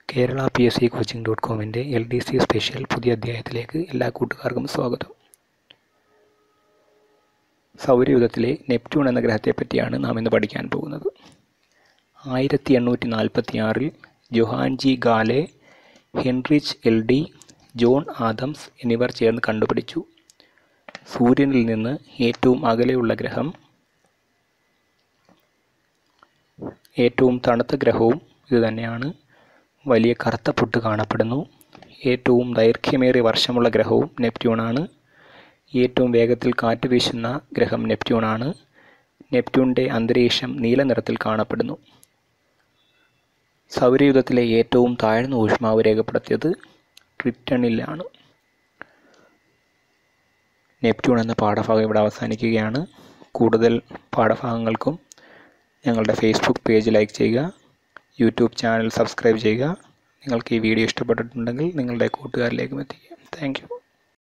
Kerala P S C coaching dot കോമിൻ്റെ L D C special പുതിയ അധ്യായത്തിലേക്ക് എല്ലാ കൂട്ടുകാർക്കും സ്വാഗതം സൗരയൂഥത്തിലെ നെപ്റ്റ്യൂൺ എന്ന ഗ്രഹത്തെപ്പറ്റിയാണ് നാം ഇന്ന് പഠിക്കാൻ പോകുന്നത് ആയിരത്തി എണ്ണൂറ്റി നാൽപ്പത്തി ആറിൽ Johann G Galle Heinrich L D John Adams എന്നിവർ ചേർന്ന് കണ്ടുപിടിച്ചു സൂര്യനിൽ നിന്ന് ഏറ്റവും അകലെയുള്ള ഗ്രഹം ഏറ്റവും തണുത്ത ഗ്രഹവും ഇതുതന്നെയാണ് വലിയ കറുത്ത പൊട്ട് കാണപ്പെടുന്നു ഏറ്റവും ദൈർഘ്യമേറിയ വർഷമുള്ള ഗ്രഹവും നെപ്റ്റ്യൂണാണ് ഏറ്റവും വേഗത്തിൽ കാറ്റ് വീശുന്ന ഗ്രഹം നെപ്റ്റ്യൂണാണ് നെപ്റ്റ്യൂണിൻ്റെ അന്തരീക്ഷം നീല നിറത്തിൽ കാണപ്പെടുന്നു സൗരയൂഥത്തിലെ ഏറ്റവും താഴ്ന്ന ഊഷ്മാവ് രേഖപ്പെടുത്തിയത് ട്രിറ്റണിലാണ് നെപ്റ്റ്യൂൺ എന്ന പാഠഭാഗം ഇവിടെ അവസാനിക്കുകയാണ് കൂടുതൽ പാഠഭാഗങ്ങൾക്കും ഞങ്ങളുടെ ഫേസ്ബുക്ക് പേജ് ലൈക്ക് ചെയ്യുക യൂട്യൂബ് ചാനൽ സബ്സ്ക്രൈബ് ചെയ്യുക നിങ്ങൾക്ക് ഈ വീഡിയോ ഇഷ്ടപ്പെട്ടിട്ടുണ്ടെങ്കിൽ നിങ്ങളുടെ കൂട്ടുകാരിലേക്കും എത്തിക്കുക താങ്ക്